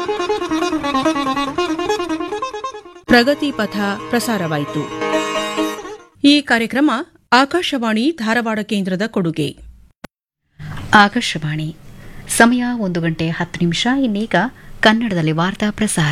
ಪ್ರಗತಿ ಪಥ ಪ್ರಸಾರವಾಯಿತು ಈ ಕಾರ್ಯಕ್ರಮ ಆಕಾಶವಾಣಿ ಧಾರವಾಡ ಕೇಂದ್ರದ ಕೊಡುಗೆ ಆಕಾಶವಾಣಿ ಸಮಯ ಒಂದು ಗಂಟೆ ಹತ್ತು ನಿಮಿಷ ಇನ್ನೀಗ ಕನ್ನಡದಲ್ಲಿ ವಾರ್ತಾ ಪ್ರಸಾರ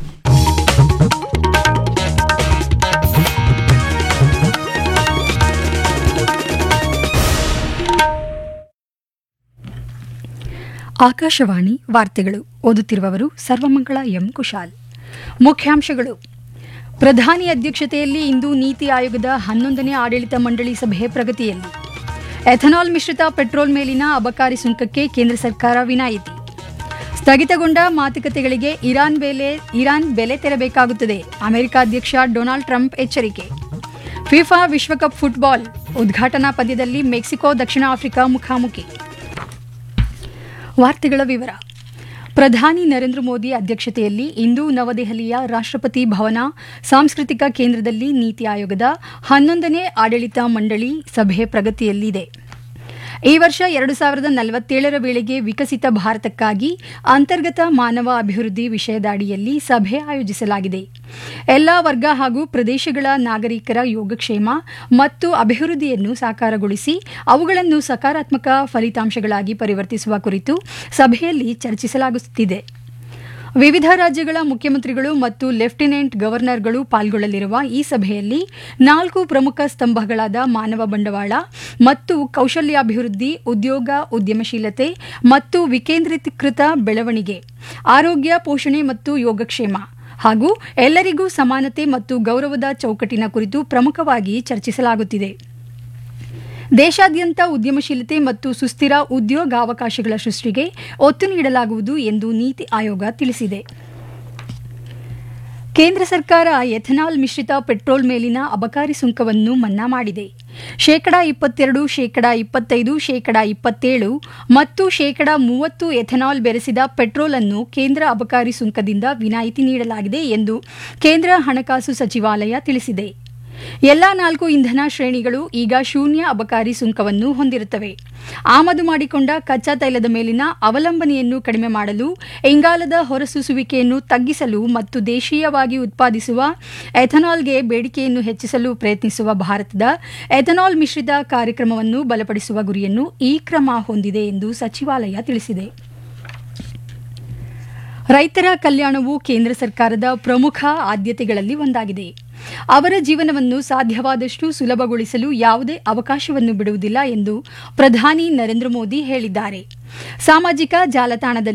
ಆಕಾಶವಾಣಿ ವಾರ್ತೆಗಳು ಓದುತ್ತಿರುವವರು ಸರ್ವಮಂಗಳ ಎಂ ಕುಶಾಲ್ ಮುಖ್ಯಾಂಶಗಳು ಪ್ರಧಾನಿ ಅಧ್ಯಕ್ಷತೆಯಲ್ಲಿ ಇಂದು ನೀತಿ ಆಯೋಗದ ಹನ್ನೊಂದನೇ ಆಡಳಿತ ಮಂಡಳಿ ಸಭೆ ಪ್ರಗತಿಯಲ್ಲಿ ಎಥನಾಲ್ ಮಿಶ್ರಿತ ಪೆಟ್ರೋಲ್ ಮೇಲಿನ ಅಬಕಾರಿ ಸುಂಕಕ್ಕೆ ಕೇಂದ್ರ ಸರ್ಕಾರ ವಿನಾಯಿತಿ ಸ್ಥಗಿತಗೊಂಡ ಮಾತುಕತೆಗಳಿಗೆ ಇರಾನ್ ಬೆಲೆ ಇರಾನ್ ಬೆಲೆ ತೆರಬೇಕಾಗುತ್ತದೆ ಅಮೆರಿಕ ಅಧ್ಯಕ್ಷ ಡೊನಾಲ್ಡ್ ಟ್ರಂಪ್ ಎಚ್ಚರಿಕೆ ಫಿಫಾ ವಿಶ್ವಕಪ್ ಫುಟ್ಬಾಲ್ ಉದ್ಘಾಟನಾ ಪಂದ್ಯದಲ್ಲಿ ಮೆಕ್ಸಿಕೋ ದಕ್ಷಿಣ ಆಫ್ರಿಕಾ ಮುಖಾಮುಖಿ ವಾರ್ತೆಗಳ ವಿವರ ಪ್ರಧಾನಿ ನರೇಂದ್ರ ಮೋದಿ ಅಧ್ಯಕ್ಷತೆಯಲ್ಲಿ ಇಂದು ನವದೆಹಲಿಯ ರಾಷ್ಟ್ರಪತಿ ಭವನ ಸಾಂಸ್ಕೃತಿಕ ಕೇಂದ್ರದಲ್ಲಿ ನೀತಿ ಆಯೋಗದ ಹನ್ನೊಂದನೇ ಆಡಳಿತ ಮಂಡಳಿ ಸಭೆ ಪ್ರಗತಿಯಲ್ಲಿದೆ ಈ ವರ್ಷ ಎರಡು ಸಾವಿರದ ನಲವತ್ತೇಳರ ವೇಳೆಗೆ ವಿಕಸಿತ ಭಾರತಕ್ಕಾಗಿ ಅಂತರ್ಗತ ಮಾನವ ಅಭಿವೃದ್ಧಿ ವಿಷಯದ ಅಡಿಯಲ್ಲಿ ಸಭೆ ಆಯೋಜಿಸಲಾಗಿದೆ ಎಲ್ಲಾ ವರ್ಗ ಹಾಗೂ ಪ್ರದೇಶಗಳ ನಾಗರಿಕರ ಯೋಗಕ್ಷೇಮ ಮತ್ತು ಅಭಿವೃದ್ಧಿಯನ್ನು ಸಾಕಾರಗೊಳಿಸಿ ಅವುಗಳನ್ನು ಸಕಾರಾತ್ಮಕ ಫಲಿತಾಂಶಗಳಾಗಿ ಪರಿವರ್ತಿಸುವ ಕುರಿತು ಸಭೆಯಲ್ಲಿ ಚರ್ಚಿಸಲಾಗುತ್ತಿದೆ ವಿವಿಧ ರಾಜ್ಯಗಳ ಮುಖ್ಯಮಂತ್ರಿಗಳು ಮತ್ತು ಲೆಫ್ಟಿನೆಂಟ್ ಗವರ್ನರ್ಗಳು ಪಾಲ್ಗೊಳ್ಳಲಿರುವ ಈ ಸಭೆಯಲ್ಲಿ ನಾಲ್ಕು ಪ್ರಮುಖ ಸ್ತಂಭಗಳಾದ ಮಾನವ ಬಂಡವಾಳ ಮತ್ತು ಕೌಶಲ್ಯಾಭಿವೃದ್ಧಿ ಉದ್ಯೋಗ ಉದ್ಯಮಶೀಲತೆ ಮತ್ತು ವಿಕೇಂದ್ರೀಕೃತ ಬೆಳವಣಿಗೆ ಆರೋಗ್ಯ ಪೋಷಣೆ ಮತ್ತು ಯೋಗಕ್ಷೇಮ ಹಾಗೂ ಎಲ್ಲರಿಗೂ ಸಮಾನತೆ ಮತ್ತು ಗೌರವದ ಚೌಕಟ್ಟಿನ ಕುರಿತು ಪ್ರಮುಖವಾಗಿ ಚರ್ಚಿಸಲಾಗುತ್ತಿದೆ ದೇಶಾದ್ಯಂತ ಉದ್ಯಮಶೀಲತೆ ಮತ್ತು ಸುಸ್ಥಿರ ಉದ್ಯೋಗಾವಕಾಶಗಳ ಸೃಷ್ಟಿಗೆ ಒತ್ತು ನೀಡಲಾಗುವುದು ಎಂದು ನೀತಿ ಆಯೋಗ ತಿಳಿಸಿದೆ ಕೇಂದ್ರ ಸರ್ಕಾರ ಎಥನಾಲ್ ಮಿಶ್ರಿತ ಪೆಟ್ರೋಲ್ ಮೇಲಿನ ಅಬಕಾರಿ ಸುಂಕವನ್ನು ಮನ್ನಾ ಮಾಡಿದೆ ಶೇಕಡಾ ಇಪ್ಪತ್ತೆರಡು ಶೇಕಡಾ ಇಪ್ಪತ್ತೈದು ಶೇಕಡಾ ಇಪ್ಪತ್ತೇಳು ಮತ್ತು ಶೇಕಡಾ ಮೂವತ್ತು ಎಥನಾಲ್ ಬೆರೆಸಿದ ಪೆಟ್ರೋಲ್ ಅನ್ನು ಕೇಂದ್ರ ಅಬಕಾರಿ ಸುಂಕದಿಂದ ವಿನಾಯಿತಿ ನೀಡಲಾಗಿದೆ ಎಂದು ಕೇಂದ್ರ ಹಣಕಾಸು ಸಚಿವಾಲಯ ತಿಳಿಸಿದೆ ಎಲ್ಲಾ ನಾಲ್ಕು ಇಂಧನ ಶ್ರೇಣಿಗಳು ಈಗ ಶೂನ್ಯ ಅಬಕಾರಿ ಸುಂಕವನ್ನು ಹೊಂದಿರುತ್ತವೆ ಆಮದು ಮಾಡಿಕೊಂಡ ಕಚ್ಚಾ ತೈಲದ ಮೇಲಿನ ಅವಲಂಬನೆಯನ್ನು ಕಡಿಮೆ ಮಾಡಲು ಇಂಗಾಲದ ಹೊರಸೂಸುವಿಕೆಯನ್ನು ತಗ್ಗಿಸಲು ಮತ್ತು ದೇಶೀಯವಾಗಿ ಉತ್ಪಾದಿಸುವ ಎಥನಾಲ್ಗೆ ಬೇಡಿಕೆಯನ್ನು ಹೆಚ್ಚಿಸಲು ಪ್ರಯತ್ನಿಸುವ ಭಾರತದ ಎಥನಾಲ್ ಮಿಶ್ರಿತ ಕಾರ್ಯಕ್ರಮವನ್ನು ಬಲಪಡಿಸುವ ಗುರಿಯನ್ನು ಈ ಕ್ರಮ ಹೊಂದಿದೆ ಎಂದು ಸಚಿವಾಲಯ ತಿಳಿಸಿದೆ ರೈತರ ಕಲ್ಯಾಣವು ಕೇಂದ್ರ ಸರ್ಕಾರದ ಪ್ರಮುಖ ಆದ್ಯತೆಗಳಲ್ಲಿ ಒಂದಾಗಿದೆ ಅವರ ಜೀವನವನ್ನು ಸಾಧ್ಯವಾದಷ್ಟು ಸುಲಭಗೊಳಿಸಲು ಯಾವುದೇ ಅವಕಾಶವನ್ನು ಬಿಡುವುದಿಲ್ಲ ಎಂದು ಪ್ರಧಾನಿ ನರೇಂದ್ರ ಮೋದಿ ಹೇಳಿದ್ದಾರೆ ಸಾಮಾಜಿಕ ಜಾಲತಾಣದಲ್ಲಿ